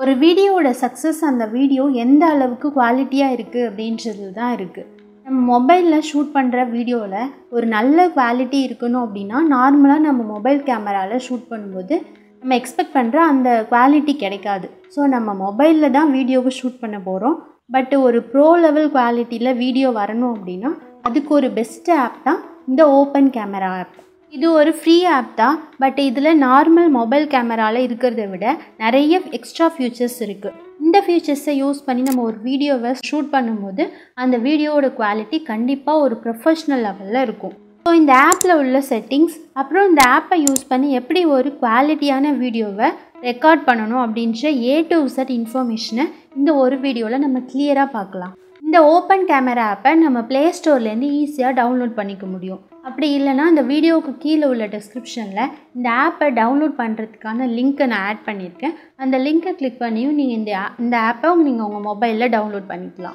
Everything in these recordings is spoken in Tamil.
ஒரு வீடியோவோட சக்ஸஸ் அந்த வீடியோ எந்த அளவுக்கு குவாலிட்டியாக இருக்குது அப்படின்றது தான் இருக்குது நம்ம மொபைலில் ஷூட் பண்ணுற வீடியோவில் ஒரு நல்ல குவாலிட்டி இருக்கணும் அப்படின்னா நார்மலாக நம்ம மொபைல் கேமராவில் ஷூட் பண்ணும்போது நம்ம எக்ஸ்பெக்ட் பண்ணுற அந்த குவாலிட்டி கிடைக்காது ஸோ நம்ம மொபைலில் தான் வீடியோவை ஷூட் பண்ண போகிறோம் பட் ஒரு ப்ரோ லெவல் குவாலிட்டியில் வீடியோ வரணும் அப்படின்னா அதுக்கு ஒரு பெஸ்ட் ஆப் தான் இந்த ஓப்பன் கேமரா ஆப் இது ஒரு ஃப்ரீ ஆப் தான் பட் இதில் நார்மல் மொபைல் கேமராவில் இருக்கிறத விட நிறைய எக்ஸ்ட்ரா ஃபியூச்சர்ஸ் இருக்குது இந்த ஃபியூச்சர்ஸை யூஸ் பண்ணி நம்ம ஒரு வீடியோவை ஷூட் பண்ணும்போது அந்த வீடியோவோட குவாலிட்டி கண்டிப்பாக ஒரு ப்ரொஃபஷ்னல் லெவலில் இருக்கும் ஸோ இந்த ஆப்பில் உள்ள செட்டிங்ஸ் அப்புறம் இந்த ஆப்பை யூஸ் பண்ணி எப்படி ஒரு குவாலிட்டியான வீடியோவை ரெக்கார்ட் பண்ணணும் அப்படின்ற ஏ டு செட் இன்ஃபர்மேஷனை இந்த ஒரு வீடியோவில் நம்ம கிளியராக பார்க்கலாம் இந்த ஓப்பன் கேமரா ஆப்பை நம்ம ப்ளே ஸ்டோர்லேருந்து ஈஸியாக டவுன்லோட் பண்ணிக்க முடியும் அப்படி இல்லைனா இந்த வீடியோவுக்கு கீழே உள்ள டிஸ்கிரிப்ஷனில் இந்த ஆப்பை டவுன்லோட் பண்ணுறதுக்கான லிங்க்கை நான் ஆட் பண்ணியிருக்கேன் அந்த லிங்க்கை கிளிக் பண்ணியும் நீங்கள் இந்த இந்த ஆப்பை நீங்கள் உங்கள் மொபைலில் டவுன்லோட் பண்ணிக்கலாம்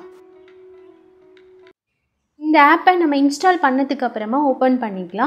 இந்த ஆப்பை நம்ம இன்ஸ்டால் பண்ணதுக்கு அப்புறமா ஓப்பன் பண்ணிக்கலாம்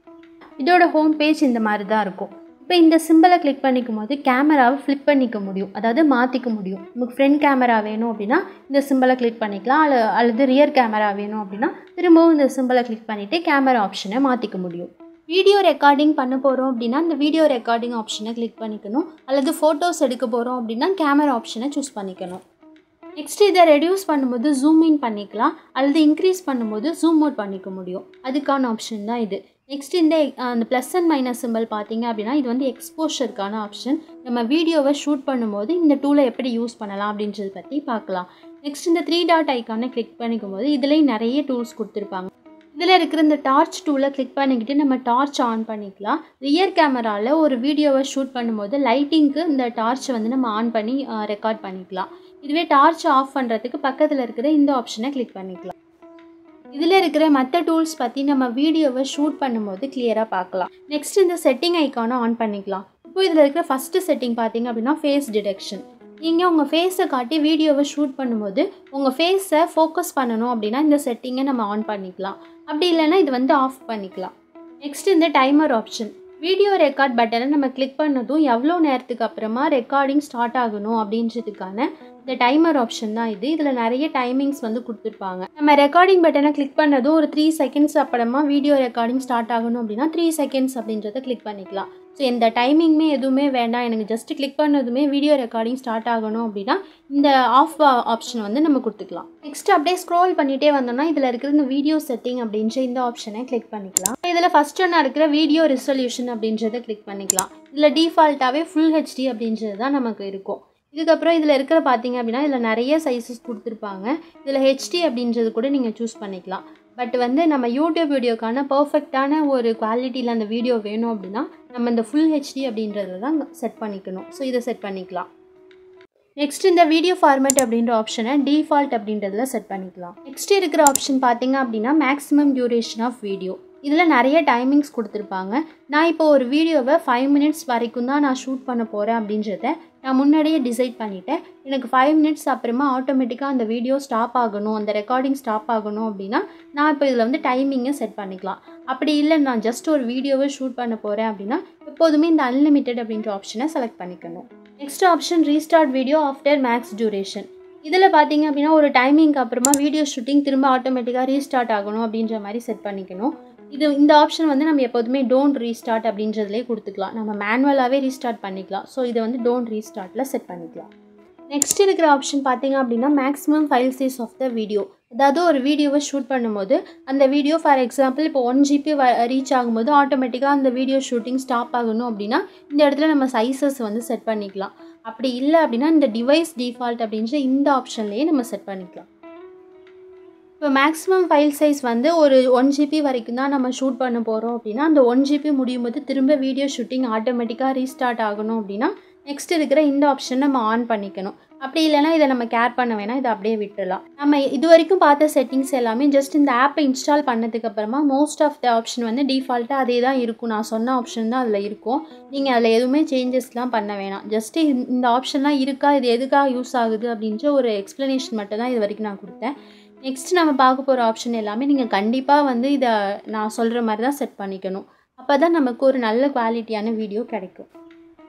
இதோட ஹோம் பேஜ் இந்த மாதிரி தான் இருக்கும் இப்போ இந்த சிம்பிளை கிளிக் பண்ணிக்கும் போது கேமராவை ஃப்ளிப் பண்ணிக்க முடியும் அதாவது மாற்றிக்க முடியும் நமக்கு ஃப்ரண்ட் கேமரா வேணும் அப்படின்னா இந்த சிம்பிளை கிளிக் பண்ணிக்கலாம் அல்ல அல்லது ரியர் கேமரா வேணும் அப்படின்னா திரும்பவும் இந்த சிம்பிளை கிளிக் பண்ணிவிட்டு கேமரா ஆப்ஷனை மாற்றிக்க முடியும் வீடியோ ரெக்கார்டிங் பண்ண போகிறோம் அப்படின்னா இந்த வீடியோ ரெக்கார்டிங் ஆப்ஷனை கிளிக் பண்ணிக்கணும் அல்லது ஃபோட்டோஸ் எடுக்க போகிறோம் அப்படின்னா கேமரா ஆப்ஷனை சூஸ் பண்ணிக்கணும் நெக்ஸ்ட் இதை ரெடியூஸ் பண்ணும்போது ஜூம் இன் பண்ணிக்கலாம் அல்லது இன்க்ரீஸ் பண்ணும்போது ஜூம் அவுட் பண்ணிக்க முடியும் அதுக்கான ஆப்ஷன் தான் இது நெக்ஸ்ட் இந்த அந்த ப்ளஸ் அண்ட் மைனஸ் சிம்பிள் பார்த்தீங்க அப்படின்னா இது வந்து எக்ஸ்போஷருக்கான ஆப்ஷன் நம்ம வீடியோவை ஷூட் பண்ணும்போது இந்த டூலை எப்படி யூஸ் பண்ணலாம் அப்படின்றத பற்றி பார்க்கலாம் நெக்ஸ்ட் இந்த த்ரீ டாட் ஐக்கானை கிளிக் பண்ணிக்கும் போது இதுலேயும் நிறைய டூல்ஸ் கொடுத்துருப்பாங்க இதில் இருக்கிற இந்த டார்ச் டூலை கிளிக் பண்ணிக்கிட்டு நம்ம டார்ச் ஆன் பண்ணிக்கலாம் ரியர் கேமராவில் ஒரு வீடியோவை ஷூட் பண்ணும்போது லைட்டிங்க்கு இந்த டார்ச்சை வந்து நம்ம ஆன் பண்ணி ரெக்கார்ட் பண்ணிக்கலாம் இதுவே டார்ச் ஆஃப் பண்ணுறதுக்கு பக்கத்தில் இருக்கிற இந்த ஆப்ஷனை கிளிக் பண்ணிக்கலாம் இதில் இருக்கிற மற்ற டூல்ஸ் பற்றி நம்ம வீடியோவை ஷூட் பண்ணும்போது கிளியராக பார்க்கலாம் நெக்ஸ்ட் இந்த செட்டிங் ஐக்கானை ஆன் பண்ணிக்கலாம் இப்போ இதில் இருக்கிற ஃபஸ்ட்டு செட்டிங் பார்த்தீங்க அப்படின்னா ஃபேஸ் டிடெக்ஷன் நீங்கள் உங்கள் ஃபேஸை காட்டி வீடியோவை ஷூட் பண்ணும்போது உங்கள் ஃபேஸை ஃபோக்கஸ் பண்ணணும் அப்படின்னா இந்த செட்டிங்கை நம்ம ஆன் பண்ணிக்கலாம் அப்படி இல்லைன்னா இது வந்து ஆஃப் பண்ணிக்கலாம் நெக்ஸ்ட் இந்த டைமர் ஆப்ஷன் வீடியோ ரெக்கார்ட் பட்டனை நம்ம கிளிக் பண்ணதும் எவ்வளோ நேரத்துக்கு அப்புறமா ரெக்கார்டிங் ஸ்டார்ட் ஆகணும் அப்படின்றதுக்கான இந்த டைமர் ஆப்ஷன் தான் இது இதில் நிறைய டைமிங்ஸ் வந்து கொடுத்துருப்பாங்க நம்ம ரெக்கார்டிங் பட்டனை கிளிக் பண்ணதும் ஒரு த்ரீ செகண்ட்ஸ் அப்புறமா வீடியோ ரெக்கார்டிங் ஸ்டார்ட் ஆகணும் அப்படின்னா த்ரீ செகண்ட்ஸ் அப்படின்றத கிளிக் பண்ணிக்கலாம் ஸோ எந்த டைமிங்குமே எதுவுமே வேண்டாம் எனக்கு ஜஸ்ட் கிளிக் பண்ணதுமே வீடியோ ரெக்கார்டிங் ஸ்டார்ட் ஆகணும் அப்படின்னா இந்த ஆஃப் ஆப்ஷன் வந்து நம்ம கொடுத்துக்கலாம் நெக்ஸ்ட் அப்படியே ஸ்க்ரோல் பண்ணிகிட்டே வந்தோம்னா இதில் இருக்கிற இந்த வீடியோ செட்டிங் அப்படின்ற இந்த ஆப்ஷனை கிளிக் பண்ணிக்கலாம் இதில் ஃபஸ்ட் ஒன்று இருக்கிற வீடியோ ரிசல்யூஷன் அப்படின்றத கிளிக் பண்ணிக்கலாம் இதில் டிஃபால்ட்டாகவே ஃபுல் ஹெச்டி அப்படின்றது தான் நமக்கு இருக்கும் இதுக்கப்புறம் இதில் இருக்கிற பார்த்தீங்க அப்படின்னா இதில் நிறைய சைஸஸ் கொடுத்துருப்பாங்க இதில் ஹெச்டி அப்படின்றது கூட நீங்கள் சூஸ் பண்ணிக்கலாம் பட் வந்து நம்ம யூடியூப் வீடியோக்கான பர்ஃபெக்டான ஒரு குவாலிட்டியில் அந்த வீடியோ வேணும் அப்படின்னா நம்ம இந்த ஃபுல் ஹெச்டி அப்படின்றத தான் செட் பண்ணிக்கணும் ஸோ இதை செட் பண்ணிக்கலாம் நெக்ஸ்ட் இந்த வீடியோ ஃபார்மேட் அப்படின்ற ஆப்ஷனை டிஃபால்ட் அப்படின்றதுல செட் பண்ணிக்கலாம் நெக்ஸ்ட் இருக்கிற ஆப்ஷன் பார்த்தீங்க அப்படின்னா மேக்ஸிமம் டியூரேஷன் ஆஃப் வீடியோ இதில் நிறைய டைமிங்ஸ் கொடுத்துருப்பாங்க நான் இப்போ ஒரு வீடியோவை ஃபைவ் மினிட்ஸ் வரைக்கும் தான் நான் ஷூட் பண்ண போகிறேன் அப்படின்றத நான் முன்னாடியே டிசைட் பண்ணிவிட்டேன் எனக்கு ஃபைவ் மினிட்ஸ் அப்புறமா ஆட்டோமேட்டிக்காக அந்த வீடியோ ஸ்டாப் ஆகணும் அந்த ரெக்கார்டிங் ஸ்டாப் ஆகணும் அப்படின்னா நான் இப்போ இதில் வந்து டைமிங்கை செட் பண்ணிக்கலாம் அப்படி இல்லை நான் ஜஸ்ட் ஒரு வீடியோவை ஷூட் பண்ண போகிறேன் அப்படின்னா எப்போதுமே இந்த அன்லிமிட்டெட் அப்படின்ற ஆப்ஷனை செலக்ட் பண்ணிக்கணும் next option restart video after max duration இதில் பார்த்தீங்க அப்படின்னா ஒரு டைமிங்க்கு அப்புறமா வீடியோ ஷூட்டிங் திரும்ப ஆட்டோமேட்டிக்காக ரீஸ்டார்ட் ஆகணும் அப்படின்ற மாதிரி செட் பண்ணிக்கணும் இது இந்த ஆப்ஷன் வந்து நம்ம எப்போதுமே டோன்ட் ரீஸ்டார்ட் அப்படின்றதுலேயே கொடுத்துக்கலாம் நம்ம மேனுவலாகவே ரீஸ்டார்ட் பண்ணிக்கலாம் ஸோ இதை வந்து டோன்ட் ரீஸ்டார்ட்டில் செட் பண்ணிக்கலாம் நெக்ஸ்ட் இருக்கிற ஆப்ஷன் பார்த்தீங்க அப்படின்னா maximum file size of the video அதாவது ஒரு வீடியோவை ஷூட் பண்ணும்போது அந்த வீடியோ ஃபார் எக்ஸாம்பிள் இப்போ ஒன் ஜிபி வ ரீச் ஆகும்போது ஆட்டோமேட்டிக்காக அந்த வீடியோ ஷூட்டிங் ஸ்டாப் ஆகணும் அப்படின்னா இந்த இடத்துல நம்ம சைஸஸ் வந்து செட் பண்ணிக்கலாம் அப்படி இல்லை அப்படின்னா இந்த டிவைஸ் டிஃபால்ட் அப்படின்ற இந்த ஆப்ஷன்லேயே நம்ம செட் பண்ணிக்கலாம் இப்போ மேக்ஸிமம் ஃபைல் சைஸ் வந்து ஒரு ஒன் ஜிபி வரைக்கும் தான் நம்ம ஷூட் பண்ண போகிறோம் அப்படின்னா அந்த ஒன் ஜிபி முடியும் போது திரும்ப வீடியோ ஷூட்டிங் ஆட்டோமேட்டிக்காக ரீஸ்டார்ட் ஆகணும் அப்படின்னா நெக்ஸ்ட் இருக்கிற இந்த ஆப்ஷன் நம்ம ஆன் பண்ணிக்கணும் அப்படி இல்லைனா இதை நம்ம கேர் பண்ண வேணாம் இதை அப்படியே விட்டுடலாம் நம்ம இது வரைக்கும் பார்த்த செட்டிங்ஸ் எல்லாமே ஜஸ்ட் இந்த ஆப்பை இன்ஸ்டால் பண்ணதுக்கு அப்புறமா மோஸ்ட் ஆஃப் த ஆப்ஷன் வந்து டிஃபால்ட்டாக அதே தான் இருக்கும் நான் சொன்ன ஆப்ஷன் தான் அதில் இருக்கும் நீங்கள் அதில் எதுவுமே சேஞ்சஸ்லாம் பண்ண வேணாம் ஜஸ்ட்டு இந்த ஆப்ஷன்லாம் இருக்கா இது எதுக்காக யூஸ் ஆகுது அப்படின்ற ஒரு எக்ஸ்ப்ளனேஷன் மட்டும் தான் இது வரைக்கும் நான் கொடுத்தேன் நெக்ஸ்ட் நம்ம பார்க்க போகிற ஆப்ஷன் எல்லாமே நீங்கள் கண்டிப்பாக வந்து இதை நான் சொல்கிற மாதிரி தான் செட் பண்ணிக்கணும் அப்போ தான் நமக்கு ஒரு நல்ல குவாலிட்டியான வீடியோ கிடைக்கும்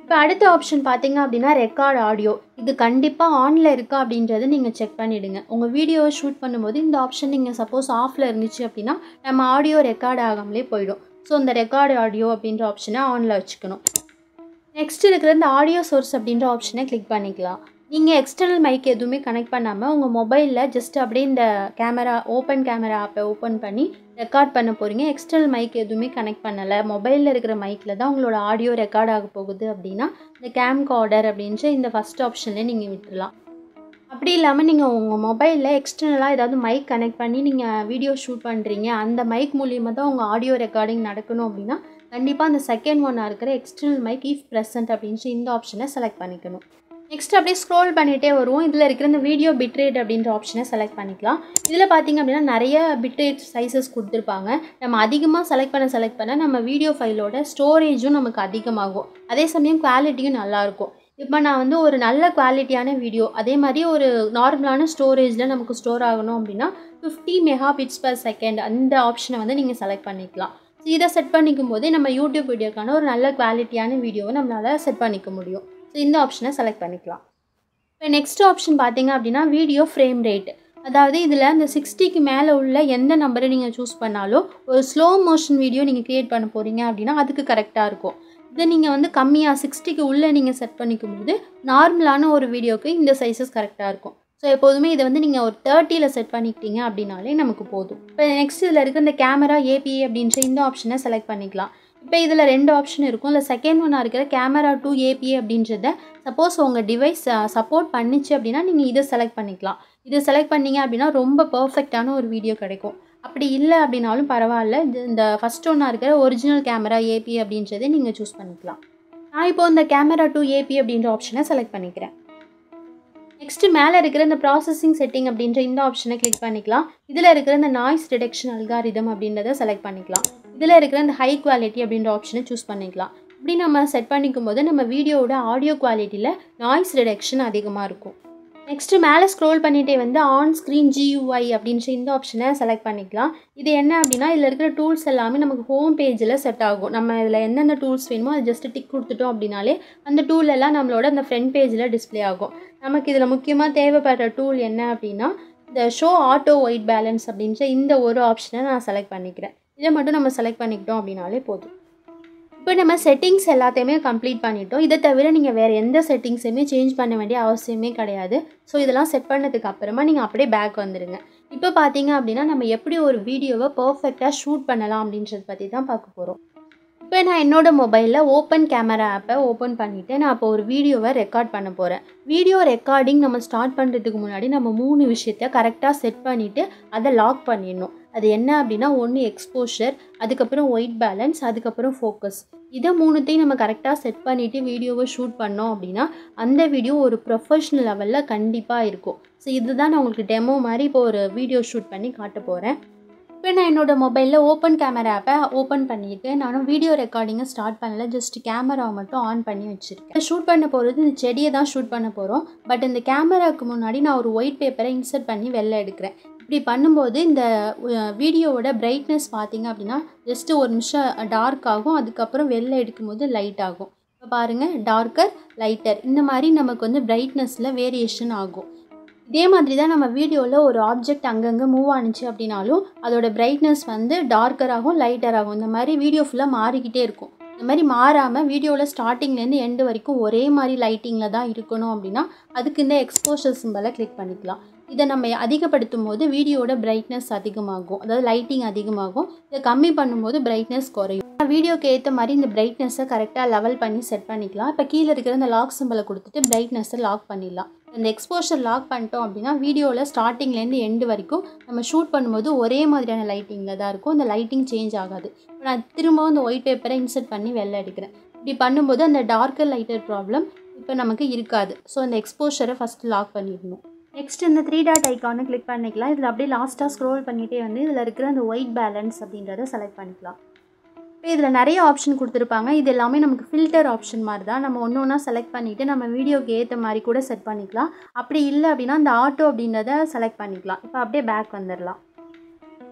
இப்போ அடுத்த ஆப்ஷன் பார்த்தீங்க அப்படின்னா ரெக்கார்ட் ஆடியோ இது கண்டிப்பாக ஆனில் இருக்கா அப்படின்றத நீங்கள் செக் பண்ணிவிடுங்க உங்கள் வீடியோவை ஷூட் பண்ணும்போது இந்த ஆப்ஷன் நீங்கள் சப்போஸ் ஆஃபில் இருந்துச்சு அப்படின்னா நம்ம ஆடியோ ரெக்கார்ட் ஆகாமலே போயிடும் ஸோ இந்த ரெக்கார்டு ஆடியோ அப்படின்ற ஆப்ஷனை ஆனில் வச்சுக்கணும் நெக்ஸ்ட் இருக்கிற இந்த ஆடியோ சோர்ஸ் அப்படின்ற ஆப்ஷனை கிளிக் பண்ணிக்கலாம் நீங்கள் எக்ஸ்டர்னல் மைக் எதுவுமே கனெக்ட் பண்ணாமல் உங்கள் மொபைலில் ஜஸ்ட் அப்படியே இந்த கேமரா ஓப்பன் கேமரா ஆப்பை ஓப்பன் பண்ணி ரெக்கார்ட் பண்ண போகிறீங்க எக்ஸ்டர்னல் மைக் எதுவுமே கனெக்ட் பண்ணலை மொபைலில் இருக்கிற மைக்கில் தான் உங்களோட ஆடியோ ரெக்கார்ட் ஆக போகுது அப்படின்னா இந்த கேம் கார்டர் அப்படின்ற இந்த ஃபஸ்ட் ஆப்ஷன்லேயே நீங்கள் விட்டுடலாம் அப்படி இல்லாமல் நீங்கள் உங்கள் மொபைலில் எக்ஸ்டர்னலாக ஏதாவது மைக் கனெக்ட் பண்ணி நீங்கள் வீடியோ ஷூட் பண்ணுறீங்க அந்த மைக் மூலியமாக தான் உங்கள் ஆடியோ ரெக்கார்டிங் நடக்கணும் அப்படின்னா கண்டிப்பாக அந்த செகண்ட் ஒன்னாக இருக்கிற எக்ஸ்டர்னல் மைக் இஃப் ப்ரெசன்ட் அப்படின்ட்டு இந்த ஆப்ஷனை செலக்ட் பண்ணிக்கணும் நெக்ஸ்ட் அப்படியே ஸ்க்ரோல் பண்ணிகிட்டே வருவோம் இதில் இருக்கிற இந்த வீடியோ பிட்ரேட் அப்படின்ற ஆப்ஷனை செலக்ட் பண்ணிக்கலாம் இதில் பார்த்திங்க அப்படின்னா நிறைய பிட்ரேட் சைஸஸ் கொடுத்துருப்பாங்க நம்ம அதிகமாக செலக்ட் பண்ண செலக்ட் பண்ண நம்ம வீடியோ ஃபைலோட ஸ்டோரேஜும் நமக்கு அதிகமாகும் அதே சமயம் குவாலிட்டியும் நல்லாயிருக்கும் இப்போ நான் வந்து ஒரு நல்ல குவாலிட்டியான வீடியோ அதே மாதிரி ஒரு நார்மலான ஸ்டோரேஜில் நமக்கு ஸ்டோர் ஆகணும் அப்படின்னா fifty mega bits per second அந்த ஆப்ஷனை வந்து நீங்கள் செலக்ட் பண்ணிக்கலாம் ஸோ இதை செட் பண்ணிக்கும் போது நம்ம யூடியூப் வீடியோக்கான ஒரு நல்ல குவாலிட்டியான வீடியோவை நம்மளால் செட் பண்ணிக்க முடியும் ஸோ இந்த ஆப்ஷனை செலக்ட் பண்ணிக்கலாம் இப்போ நெக்ஸ்ட் ஆப்ஷன் பார்த்தீங்க அப்படின்னா வீடியோ ஃப்ரேம் ரேட் அதாவது இதில் இந்த சிக்ஸ்டிக்கு மேலே உள்ள எந்த நம்பரை நீங்கள் சூஸ் பண்ணாலும் ஒரு ஸ்லோ மோஷன் வீடியோ நீங்கள் க்ரியேட் பண்ண போகிறீங்க அப்படின்னா அதுக்கு கரெக்டாக இருக்கும் இதை நீங்கள் வந்து கம்மியாக சிக்ஸ்டிக்கு உள்ளே நீங்கள் செட் பண்ணிக்கும் போது நார்மலான ஒரு வீடியோக்கு இந்த சைஸஸ் கரெக்டாக இருக்கும் ஸோ எப்போதுமே இதை வந்து நீங்கள் ஒரு தேர்ட்டியில் செட் பண்ணிக்கிட்டீங்க அப்படின்னாலே நமக்கு போதும் இப்போ நெக்ஸ்ட் இதில் இருக்க இந்த கேமரா ஏபிஏ அப்படின்ற இந்த ஆப்ஷனை செலக்ட் பண்ணிக்கலாம் இப்போ இதில் ரெண்டு ஆப்ஷன் இருக்கும் இல்லை செகண்ட் ஒன்னாக இருக்கிற கேமரா டூ ஏபிஏ அப்படின்றத சப்போஸ் உங்கள் டிவைஸ் சப்போர்ட் பண்ணிச்சு அப்படின்னா நீங்கள் இதை செலக்ட் பண்ணிக்கலாம் இதை செலக்ட் பண்ணீங்க அப்படின்னா ரொம்ப பர்ஃபெக்டான ஒரு வீடியோ கிடைக்கும் அப்படி இல்லை அப்படின்னாலும் பரவாயில்ல இது இந்த ஃபஸ்ட் ஒன்னாக இருக்கிற ஒரிஜினல் கேமரா ஏபி அப்படின்றதை நீங்கள் சூஸ் பண்ணிக்கலாம் நான் இப்போ இந்த கேமரா டூ ஏபி அப்படின்ற ஆப்ஷனை செலக்ட் பண்ணிக்கிறேன் நெக்ஸ்ட்டு மேலே இருக்கிற இந்த ப்ராசஸிங் செட்டிங் அப்படின்ற இந்த ஆப்ஷனை கிளிக் பண்ணிக்கலாம் இதில் இருக்கிற இந்த நாய்ஸ் டிடெக்ஷன் அல்காரிதம் அப்படின்றத செலக்ட் பண்ணிக்கலாம் இதில் இருக்கிற இந்த ஹை குவாலிட்டி அப்படின்ற ஆப்ஷனை சூஸ் பண்ணிக்கலாம் இப்படி நம்ம செட் பண்ணிக்கும் போது நம்ம வீடியோவோட ஆடியோ குவாலிட்டியில் நாய்ஸ் ரிடக்ஷன் அதிகமாக இருக்கும் நெக்ஸ்ட்டு மேலே ஸ்க்ரோல் பண்ணிகிட்டே வந்து ஆன் ஸ்க்ரீன் ஜியூஐ அப்படின்ற இந்த ஆப்ஷனை செலக்ட் பண்ணிக்கலாம் இது என்ன அப்படின்னா இதில் இருக்கிற டூல்ஸ் எல்லாமே நமக்கு ஹோம் பேஜில் செட் ஆகும் நம்ம இதில் எந்தெந்த டூல்ஸ் வேணுமோ அது ஜஸ்ட் டிக் கொடுத்துட்டோம் அப்படின்னாலே அந்த டூல் எல்லாம் நம்மளோட அந்த ஃப்ரண்ட் பேஜில் டிஸ்ப்ளே ஆகும் நமக்கு இதில் முக்கியமாக தேவைப்படுற டூல் என்ன அப்படின்னா இந்த ஷோ ஆட்டோ ஒயிட் பேலன்ஸ் அப்படின்ற இந்த ஒரு ஆப்ஷனை நான் செலக்ட் பண்ணிக்கிறேன் இதை மட்டும் நம்ம செலக்ட் பண்ணிக்கிட்டோம் அப்படின்னாலே போதும் இப்போ நம்ம செட்டிங்ஸ் எல்லாத்தையுமே கம்ப்ளீட் பண்ணிட்டோம் இதை தவிர நீங்கள் வேறு எந்த செட்டிங்ஸையுமே சேஞ்ச் பண்ண வேண்டிய அவசியமே கிடையாது ஸோ இதெல்லாம் செட் பண்ணதுக்கு அப்புறமா நீங்கள் அப்படியே பேக் வந்துடுங்க இப்போ பார்த்தீங்க அப்படின்னா நம்ம எப்படி ஒரு வீடியோவை பர்ஃபெக்டாக ஷூட் பண்ணலாம் அப்படின்றத பற்றி தான் பார்க்க போகிறோம் இப்போ நான் என்னோடய மொபைலில் ஓப்பன் கேமரா ஆப்பை ஓப்பன் பண்ணிவிட்டு நான் இப்போ ஒரு வீடியோவை ரெக்கார்ட் பண்ண போகிறேன் வீடியோ ரெக்கார்டிங் நம்ம ஸ்டார்ட் பண்ணுறதுக்கு முன்னாடி நம்ம மூணு விஷயத்த கரெக்டாக செட் பண்ணிவிட்டு அதை லாக் பண்ணிடணும் அது என்ன அப்படின்னா ஒன்று எக்ஸ்போஷர் அதுக்கப்புறம் ஒயிட் பேலன்ஸ் அதுக்கப்புறம் ஃபோக்கஸ் இதை மூணுத்தையும் நம்ம கரெக்டாக செட் பண்ணிவிட்டு வீடியோவை ஷூட் பண்ணோம் அப்படின்னா அந்த வீடியோ ஒரு ப்ரொஃபஷ்னல் லெவலில் கண்டிப்பாக இருக்கும் ஸோ இதுதான் நான் உங்களுக்கு டெமோ மாதிரி இப்போ ஒரு வீடியோ ஷூட் பண்ணி காட்ட போகிறேன் இப்போ நான் என்னோடய மொபைலில் ஓப்பன் கேமரா ஆப்பை ஓப்பன் பண்ணிவிட்டு நானும் வீடியோ ரெக்கார்டிங்கை ஸ்டார்ட் பண்ணல ஜஸ்ட் கேமராவை மட்டும் ஆன் பண்ணி வச்சுருக்கேன் ஷூட் பண்ண போகிறது இந்த செடியை தான் ஷூட் பண்ண போகிறோம் பட் இந்த கேமராவுக்கு முன்னாடி நான் ஒரு ஒயிட் பேப்பரை இன்சர்ட் பண்ணி வெளில எடுக்கிறேன் இப்படி பண்ணும்போது இந்த வீடியோவோட பிரைட்னஸ் பார்த்தீங்க அப்படின்னா ஜஸ்ட்டு ஒரு நிமிஷம் டார்க் ஆகும் அதுக்கப்புறம் வெளில எடுக்கும்போது லைட் ஆகும் இப்போ பாருங்கள் டார்க்கர் லைட்டர் இந்த மாதிரி நமக்கு வந்து பிரைட்னஸில் வேரியேஷன் ஆகும் இதே மாதிரி தான் நம்ம வீடியோவில் ஒரு ஆப்ஜெக்ட் அங்கங்கே மூவ் ஆனிச்சு அப்படின்னாலும் அதோட பிரைட்னஸ் வந்து டார்க்கர் ஆகும் லைட்டர் ஆகும் இந்த மாதிரி வீடியோ ஃபுல்லாக மாறிக்கிட்டே இருக்கும் இந்த மாதிரி மாறாமல் வீடியோவில் ஸ்டார்டிங்லேருந்து எண்டு வரைக்கும் ஒரே மாதிரி லைட்டிங்கில் தான் இருக்கணும் அப்படின்னா அதுக்கு இந்த எக்ஸ்போஷர் சிம்பலை கிளிக் பண்ணிக்கலாம் இதை நம்ம அதிகப்படுத்தும் போது வீடியோட பிரைட்னஸ் அதிகமாகும் அதாவது லைட்டிங் அதிகமாகும் இதை கம்மி பண்ணும்போது பிரைட்னஸ் குறையும் வீடியோக்கு ஏற்ற மாதிரி இந்த பிரைட்னஸை கரெக்டாக லெவல் பண்ணி செட் பண்ணிக்கலாம் இப்போ கீழே இருக்கிற இந்த லாக் சிம்பிளை கொடுத்துட்டு பிரைட்னஸை லாக் பண்ணிடலாம் இந்த எக்ஸ்போஷர் லாக் பண்ணிட்டோம் அப்படின்னா வீடியோவில் ஸ்டார்டிங்லேருந்து எண்டு வரைக்கும் நம்ம ஷூட் பண்ணும்போது ஒரே மாதிரியான லைட்டிங்கில் தான் இருக்கும் இந்த லைட்டிங் சேஞ்ச் ஆகாது இப்போ நான் திரும்பவும் இந்த ஒயிட் பேப்பரை இன்சர்ட் பண்ணி வெளில எடுக்கிறேன் இப்படி பண்ணும்போது அந்த டார்க்கர் லைட்டர் ப்ராப்ளம் இப்போ நமக்கு இருக்காது ஸோ அந்த எக்ஸ்போஷரை ஃபஸ்ட்டு லாக் பண்ணிடணும் நெக்ஸ்ட் இந்த த்ரீ டாட் ஐக்கானை கிளிக் பண்ணிக்கலாம் இதில் அப்படியே லாஸ்ட்டாக ஸ்க்ரோல் பண்ணிகிட்டே வந்து இதில் இருக்கிற அந்த ஒயிட் பேலன்ஸ் அப்படின்றத செலக்ட் பண்ணிக்கலாம் இப்போ இதில் நிறைய ஆப்ஷன் கொடுத்துருப்பாங்க இது எல்லாமே நமக்கு ஃபில்டர் ஆப்ஷன் மாதிரி தான் நம்ம ஒன்று ஒன்றா செலக்ட் பண்ணிவிட்டு நம்ம வீடியோக்கு ஏற்ற மாதிரி கூட செட் பண்ணிக்கலாம் அப்படி இல்லை அப்படின்னா இந்த ஆட்டோ அப்படின்றத செலக்ட் பண்ணிக்கலாம் இப்போ அப்படியே பேக் வந்துடலாம்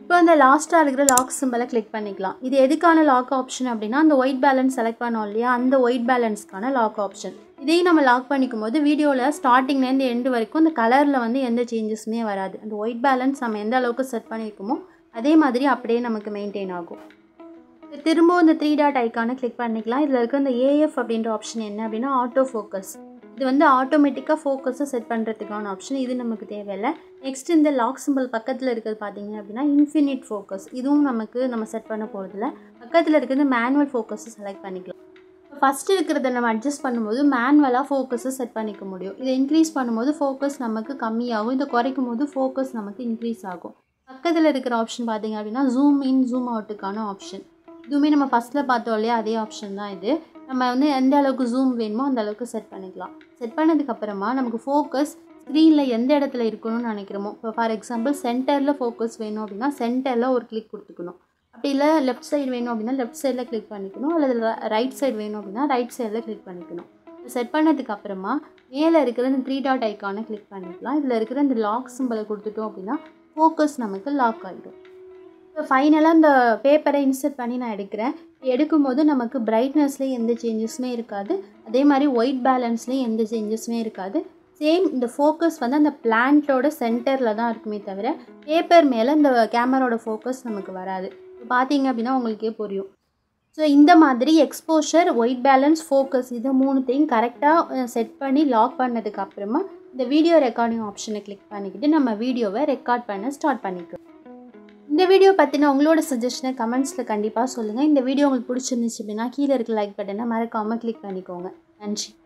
இப்போ அந்த லாஸ்ட்டாக இருக்கிற லாக் சிம்பிளை கிளிக் பண்ணிக்கலாம் இது எதுக்கான லாக் ஆப்ஷன் அப்படின்னா அந்த ஒயிட் பேலன்ஸ் செலக்ட் பண்ணோம் இல்லையா அந்த ஒயிட் பேலன்ஸ்க்கான லாக் ஆப்ஷன் இதையும் நம்ம லாக் பண்ணிக்கும் போது வீடியோவில் ஸ்டார்டிங்லேருந்து எண்டு வரைக்கும் அந்த கலரில் வந்து எந்த சேஞ்சஸுமே வராது அந்த ஒயிட் பேலன்ஸ் நம்ம எந்த அளவுக்கு செட் பண்ணியிருக்கோமோ அதே மாதிரி அப்படியே நமக்கு மெயின்டைன் ஆகும் திரும்பவும் இந்த த்ரீ டாட் ஐக்கானை கிளிக் பண்ணிக்கலாம் இதில் இருக்க இந்த ஏஎஃப் அப்படின்ற ஆப்ஷன் என்ன அப்படின்னா ஆட்டோ ஃபோக்கஸ் இது வந்து ஆட்டோமேட்டிக்காக ஃபோக்கஸை செட் பண்ணுறதுக்கான ஆப்ஷன் இது நமக்கு தேவையில்லை நெக்ஸ்ட் இந்த லாக் சிம்பிள் பக்கத்தில் இருக்கிறது பார்த்தீங்க அப்படின்னா இன்ஃபினிட் ஃபோக்கஸ் இதுவும் நமக்கு நம்ம செட் பண்ண போகிறதில்ல பக்கத்தில் இருக்கிறது மேனுவல் ஃபோக்கஸை செலக்ட் பண்ணிக்கலாம் ஃபஸ்ட்டு இருக்கிறத நம்ம அட்ஜஸ்ட் பண்ணும்போது மேனுவலாக ஃபோக்கஸை செட் பண்ணிக்க முடியும் இதை இன்க்ரீஸ் பண்ணும்போது ஃபோக்கஸ் நமக்கு கம்மியாகும் இதை குறைக்கும் போது ஃபோக்கஸ் நமக்கு இன்க்ரீஸ் ஆகும் பக்கத்தில் இருக்கிற ஆப்ஷன் பார்த்தீங்க அப்படின்னா ஜூம் இன் ஜூம் அவுட்டுக்கான ஆப்ஷன் இதுவுமே நம்ம ஃபஸ்ட்டில் பார்த்தோம் இல்லையா அதே ஆப்ஷன் தான் இது நம்ம வந்து எந்த அளவுக்கு ஜூம் வேணுமோ அந்த அளவுக்கு செட் பண்ணிக்கலாம் செட் பண்ணதுக்கப்புறமா நமக்கு ஃபோக்கஸ் ஸ்க்ரீனில் எந்த இடத்துல இருக்கணும்னு நினைக்கிறோமோ இப்போ ஃபார் எக்ஸாம்பிள் சென்டரில் ஃபோக்கஸ் வேணும் அப்படின்னா சென்டரில் ஒரு கிளிக் கொடுத்துக்கணும் அப்படி இல்லை லெஃப்ட் சைடு வேணும் அப்படின்னா லெஃப்ட் சைடில் கிளிக் பண்ணிக்கணும் அல்லது ரைட் சைடு வேணும் அப்படின்னா ரைட் சைடில் கிளிக் பண்ணிக்கணும் செட் பண்ணதுக்கு அப்புறமா மேலே இருக்கிற இந்த த்ரீ டாட் ஐக்கானை கிளிக் பண்ணிக்கலாம் இதில் இருக்கிற இந்த லாக் சிம்பிளை கொடுத்துட்டோம் அப்படின்னா ஃபோக்கஸ் நமக்கு லாக் ஆகிடும் இப்போ ஃபைனலாக இந்த பேப்பரை இன்சர்ட் பண்ணி நான் எடுக்கிறேன் எடுக்கும்போது நமக்கு பிரைட்னஸ்லேயும் எந்த சேஞ்சஸுமே இருக்காது அதே மாதிரி ஒயிட் பேலன்ஸ்லேயும் எந்த சேஞ்சஸுமே இருக்காது சேம் இந்த ஃபோக்கஸ் வந்து அந்த பிளான்ட்டோட சென்டரில் தான் இருக்குமே தவிர பேப்பர் மேலே இந்த கேமராவோட ஃபோக்கஸ் நமக்கு வராது இப்போ பார்த்தீங்க அப்படின்னா உங்களுக்கே புரியும் ஸோ இந்த மாதிரி எக்ஸ்போஷர் ஒயிட் பேலன்ஸ் ஃபோக்கஸ் இதை மூணுத்தையும் கரெக்டாக செட் பண்ணி லாக் பண்ணதுக்கு அப்புறமா இந்த வீடியோ ரெக்கார்டிங் ஆப்ஷனை கிளிக் பண்ணிக்கிட்டு நம்ம வீடியோவை ரெக்கார்ட் பண்ண ஸ்டார்ட் பண்ணிக்கலாம் இந்த வீடியோ பற்றின உங்களோட சஜஷனை கமெண்ட்ஸில் கண்டிப்பாக சொல்லுங்கள் இந்த வீடியோ உங்களுக்கு பிடிச்சிருந்துச்சு அப்படின்னா கீழே இருக்க லைக் பட்டனை மறக்காமல் கிளிக் பண்ணிக்கோங்க நன்றி